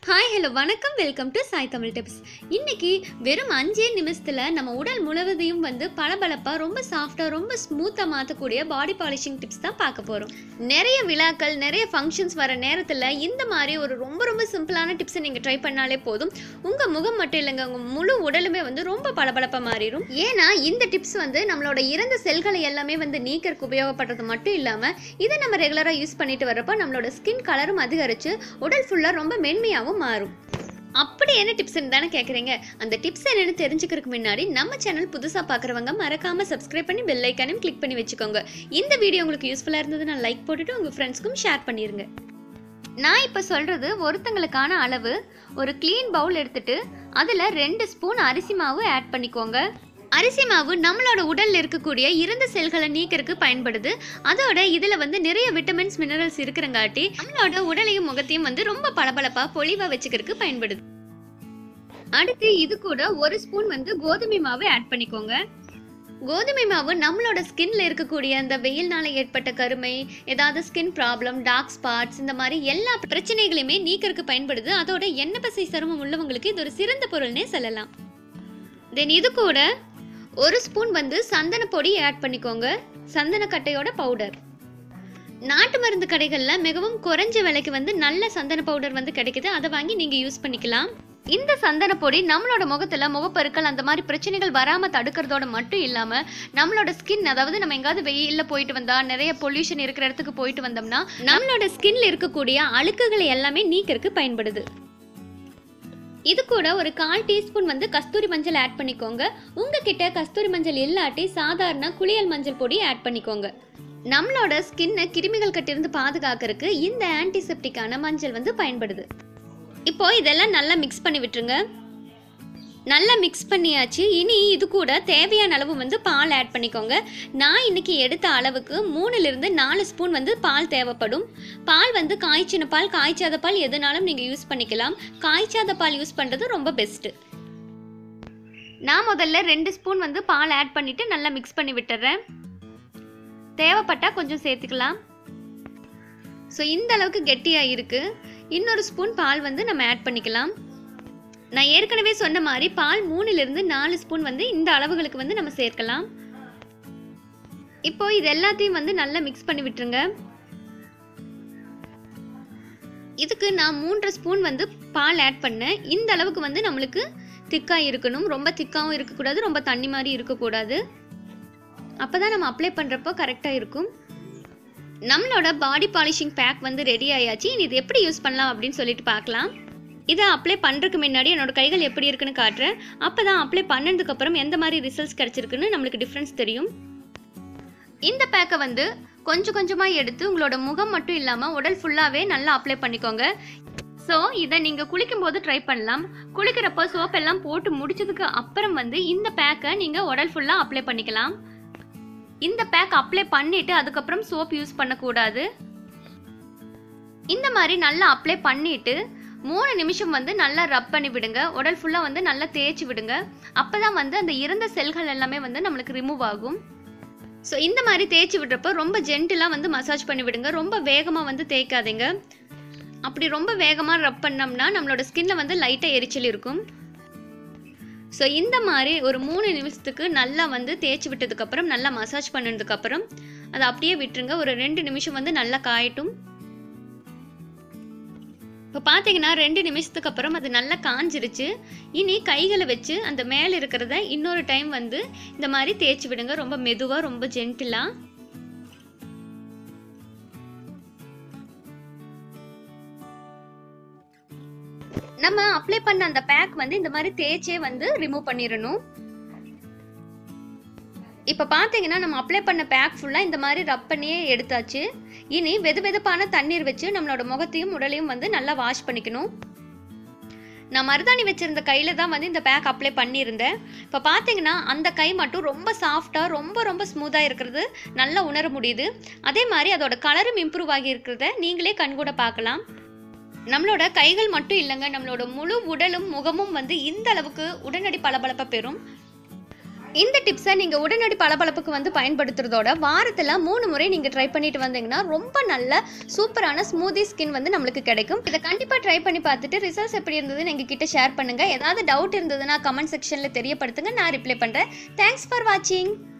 hi hello வணக்கம் welcome to Sai Tamil tips இன்னைக்கு வெறும் அஞ்சே நிமிஷத்தில் நம்ம உடல் முழுவதையும் வந்து பளபளப்பாக ரொம்ப சாஃப்டாக ரொம்ப ஸ்மூத்தாக மாற்றக்கூடிய பாடி பாலிஷிங் டிப்ஸ் தான் பார்க்க போகிறோம் நிறைய விழாக்கள் நிறைய ஃபங்க்ஷன்ஸ் வர நேரத்தில் இந்த மாதிரி ஒரு ரொம்ப ரொம்ப சிம்பிளான டிப்ஸை நீங்கள் ட்ரை பண்ணாலே போதும் உங்கள் முகம் மட்டும் இல்லைங்க உங்கள் முழு உடலுமே வந்து ரொம்ப பளபளப்பாக மாறிடும் ஏன்னா இந்த டிப்ஸ் வந்து நம்மளோட இறந்த செல்களை எல்லாமே வந்து நீக்கறதுக்கு உபயோகப்படுறது மட்டும் இல்லாமல் இதை நம்ம ரெகுலராக யூஸ் பண்ணிட்டு வரப்போ நம்மளோட ஸ்கின் கலரும் அதிகரித்து உடல் ஃபுல்லாக ரொம்ப மென்மையாகவும் மாறும் அப்படி என்ன டிப்ஸ்னு தானே கேட்குறீங்க அந்த டிப்ஸ் என்னன்னு தெரிஞ்சுக்கிறதுக்கு முன்னாடி நம்ம சேனல் புதுசாக பார்க்குறவங்க மறக்காம சப்ஸ்கிரைப் பண்ணி பெல் ஐக்கானையும் கிளிக் பண்ணி வச்சுக்கோங்க இந்த வீடியோ உங்களுக்கு யூஸ்ஃபுல்லாக இருந்ததுன்னா லைக் போட்டுட்டு உங்கள் ஃப்ரெண்ட்ஸ்க்கும் ஷேர் பண்ணிடுங்க நான் இப்போ சொல்கிறது ஒருத்தங்களுக்கான அளவு ஒரு க்ளீன் பவுல் எடுத்துட்டு அதில் ரெண்டு ஸ்பூன் அரிசி மாவு ஆட் பண்ணிக்கோங்க அரிசி மாவு நம்மளோட உடல்ல இருக்கக்கூடிய இறந்த செல்களை நீக்கிறதுக்கு பயன்படுது அதோட இதுல வந்து நிறைய விட்டமின்ஸ் மினரல்ஸ் இருக்கிறங்காட்டி நம்மளோட உடலையும் முகத்தையும் வந்து ரொம்ப பளபளப்பா பொலிவா வச்சுக்கிறதுக்கு பயன்படுது அடுத்து இது கூட ஒரு ஸ்பூன் வந்து கோதுமை மாவு ஆட் பண்ணிக்கோங்க கோதுமை மாவு நம்மளோட ஸ்கின்ல இருக்கக்கூடிய அந்த வெயில்னால ஏற்பட்ட கருமை ஏதாவது ஸ்கின் ப்ராப்ளம் டார்க் ஸ்பாட்ஸ் இந்த மாதிரி எல்லா பிரச்சனைகளையுமே நீக்கிறதுக்கு பயன்படுது அதோட எண்ணெய் பசை சருமம் உள்ளவங்களுக்கு இது ஒரு சிறந்த பொருள்னே சொல்லலாம் தென் இது கூட ஒரு ஸ்பூன் வந்து சந்தன பொடி ஆட் பண்ணிக்கோங்க சந்தன கட்டையோட பவுடர் நாட்டு மருந்து கடைகளில் மிகவும் குறைஞ்ச விலைக்கு வந்து நல்ல சந்தன பவுடர் வந்து கிடைக்குது அதை வாங்கி நீங்கள் யூஸ் பண்ணிக்கலாம் இந்த சந்தன பொடி நம்மளோட முகத்தில் முகப்பருக்கள் அந்த மாதிரி பிரச்சனைகள் வராமல் தடுக்கிறதோட மட்டும் இல்லாமல் நம்மளோட ஸ்கின் அதாவது நம்ம எங்காவது வெயிலில் போயிட்டு வந்தா நிறைய பொல்யூஷன் இருக்கிற இடத்துக்கு போயிட்டு வந்தோம்னா நம்மளோட ஸ்கின்ல இருக்கக்கூடிய அழுக்குகளை எல்லாமே நீக்கிறதுக்கு பயன்படுது இது கூட ஒரு கால் டீஸ்பூன் வந்து கஸ்தூரி மஞ்சள் ஆட் பண்ணிக்கோங்க உங்ககிட்ட கஸ்தூரி மஞ்சள் இல்லாட்டி சாதாரண குளியல் மஞ்சள் பொடி ஆட் பண்ணிக்கோங்க நம்மளோட ஸ்கின்னை கிருமிகள் கிட்டிருந்து பாதுகாக்கிறதுக்கு இந்த ஆன்டிசெப்டிக்கான மஞ்சள் வந்து பயன்படுது இப்போ இதெல்லாம் நல்லா மிக்ஸ் பண்ணி விட்டுருங்க நல்லா மிக்ஸ் பண்ணியாச்சு இனி இது கூட தேவையான அளவு வந்து பால் ஆட் பண்ணிக்கோங்க நான் இன்னைக்கு எடுத்த அளவுக்கு மூணுலேருந்து நாலு ஸ்பூன் வந்து பால் தேவைப்படும் பால் வந்து காய்ச்சின பால் காய்ச்சாத பால் எதுனாலும் நீங்கள் யூஸ் பண்ணிக்கலாம் காய்ச்சாத பால் யூஸ் பண்ணுறது ரொம்ப பெஸ்ட்டு நான் முதல்ல ரெண்டு ஸ்பூன் வந்து பால் ஆட் பண்ணிவிட்டு நல்லா மிக்ஸ் பண்ணி விட்டுறேன் தேவைப்பட்டால் கொஞ்சம் சேர்த்துக்கலாம் ஸோ இந்த அளவுக்கு கெட்டியாக இருக்குது இன்னொரு ஸ்பூன் பால் வந்து நம்ம ஆட் பண்ணிக்கலாம் நான் ஏற்கனவே சொன்ன மாதிரி பால் மூணுலேருந்து நாலு ஸ்பூன் வந்து இந்த அளவுகளுக்கு வந்து நம்ம சேர்க்கலாம் இப்போ இது எல்லாத்தையும் வந்து நல்லா மிக்ஸ் பண்ணி விட்டுருங்க இதுக்கு நான் மூன்றரை ஸ்பூன் வந்து பால் ஆட் பண்ணேன் இந்த அளவுக்கு வந்து நம்மளுக்கு திக்காக இருக்கணும் ரொம்ப திக்காகவும் இருக்கக்கூடாது ரொம்ப தண்ணி மாதிரி இருக்கக்கூடாது அப்போ தான் நம்ம அப்ளை பண்ணுறப்போ கரெக்டாக இருக்கும் நம்மளோட பாடி பாலிஷிங் பேக் வந்து ரெடி ஆயாச்சு இனி இது எப்படி யூஸ் பண்ணலாம் அப்படின்னு சொல்லிட்டு பார்க்கலாம் இதை அப்ளை பண்ணுறதுக்கு முன்னாடி என்னோட கைகள் எப்படி இருக்குன்னு காட்டுறேன் அப்போ தான் அப்ளை பண்ணதுக்கப்புறம் எந்த மாதிரி ரிசல்ட்ஸ் கிடச்சிருக்குன்னு நம்மளுக்கு டிஃப்ரென்ஸ் தெரியும் இந்த பேக்கை வந்து கொஞ்சம் கொஞ்சமாக எடுத்து உங்களோட முகம் மட்டும் இல்லாமல் உடல் ஃபுல்லாகவே நல்லா அப்ளை பண்ணிக்கோங்க ஸோ இதை நீங்கள் குளிக்கும்போது ட்ரை பண்ணலாம் குளிக்கிறப்போ சோப் எல்லாம் போட்டு முடிச்சதுக்கு அப்புறம் வந்து இந்த பேக்கை நீங்கள் உடல் ஃபுல்லாக அப்ளை பண்ணிக்கலாம் இந்த பேக் அப்ளை பண்ணிட்டு அதுக்கப்புறம் சோப் யூஸ் பண்ணக்கூடாது இந்த மாதிரி நல்லா அப்ளை பண்ணிட்டு மூணு நிமிஷம் வந்து நல்லா ரப் பண்ணி விடுங்க உடல் ஃபுல்லாக வந்து நல்லா தேய்ச்சி விடுங்க அப்போ தான் வந்து அந்த இறந்த செல்கள் எல்லாமே வந்து நம்மளுக்கு ரிமூவ் ஆகும் ஸோ இந்த மாதிரி தேய்ச்சி விடுறப்போ ரொம்ப ஜென்டிலாக வந்து மசாஜ் பண்ணி விடுங்க ரொம்ப வேகமாக வந்து தேய்க்காதீங்க அப்படி ரொம்ப வேகமாக ரப் பண்ணோம்னா நம்மளோட ஸ்கின்ல வந்து லைட்டாக எரிச்சல் இருக்கும் ஸோ இந்த மாதிரி ஒரு மூணு நிமிஷத்துக்கு நல்லா வந்து தேய்ச்சி விட்டதுக்கப்புறம் நல்லா மசாஜ் பண்ணதுக்கப்புறம் அதை அப்படியே விட்டுருங்க ஒரு ரெண்டு நிமிஷம் வந்து நல்லா காயட்டும் இப்போ பார்த்தீங்கன்னா ரெண்டு நிமிஷத்துக்கு அப்புறம் அது நல்லா காஞ்சிருச்சு இனி கைகளை வச்சு அந்த மேலே இருக்கிறத இன்னொரு டைம் வந்து இந்த மாதிரி தேய்ச்சி விடுங்க ரொம்ப மெதுவாக ரொம்ப ஜென்டிலாக நம்ம அப்ளை பண்ண அந்த பேக் வந்து இந்த மாதிரி தேய்ச்சே வந்து ரிமூவ் பண்ணிடணும் இப்போ பார்த்தீங்கன்னா நம்ம அப்ளை பண்ண பேக் ஃபுல்லாக இந்த மாதிரி ரப் பண்ணியே எடுத்தாச்சு இனி வெது வெதுப்பான தண்ணீர் வச்சு நம்மளோட முகத்தையும் உடலையும் வந்து நல்லா வாஷ் பண்ணிக்கணும் நான் மருதாணி வச்சிருந்த கையில் தான் வந்து இந்த பேக் அப்ளை பண்ணியிருந்தேன் இப்போ பார்த்தீங்கன்னா அந்த கை மட்டும் ரொம்ப சாஃப்டாக ரொம்ப ரொம்ப ஸ்மூத்தாக இருக்கிறது நல்லா உணர முடியுது அதே மாதிரி அதோட கலரும் இம்ப்ரூவ் ஆகி இருக்கிறத நீங்களே கண்கூட பார்க்கலாம் நம்மளோட கைகள் மட்டும் இல்லைங்க நம்மளோட முழு உடலும் முகமும் வந்து இந்த அளவுக்கு உடனடி பளபளப்பை பெறும் இந்த டிப்ஸை நீங்கள் உடனடி பளபளப்புக்கு வந்து பயன்படுத்துறதோட வாரத்தில் மூணு முறை நீங்கள் ட்ரை பண்ணிட்டு வந்தீங்கன்னா ரொம்ப நல்ல சூப்பரான ஸ்மூதி ஸ்கின் வந்து நம்மளுக்கு கிடைக்கும் இதை கண்டிப்பாக ட்ரை பண்ணி பார்த்துட்டு ரிசல்ட்ஸ் எப்படி இருந்ததுன்னு எங்கள் கிட்ட ஷேர் பண்ணுங்கள் ஏதாவது டவுட் இருந்ததுன்னா கமெண்ட் செக்ஷனில் தெரியப்படுத்துங்க நான் ரிப்ளை பண்ணுறேன் தேங்க்ஸ் ஃபார் வாட்சிங்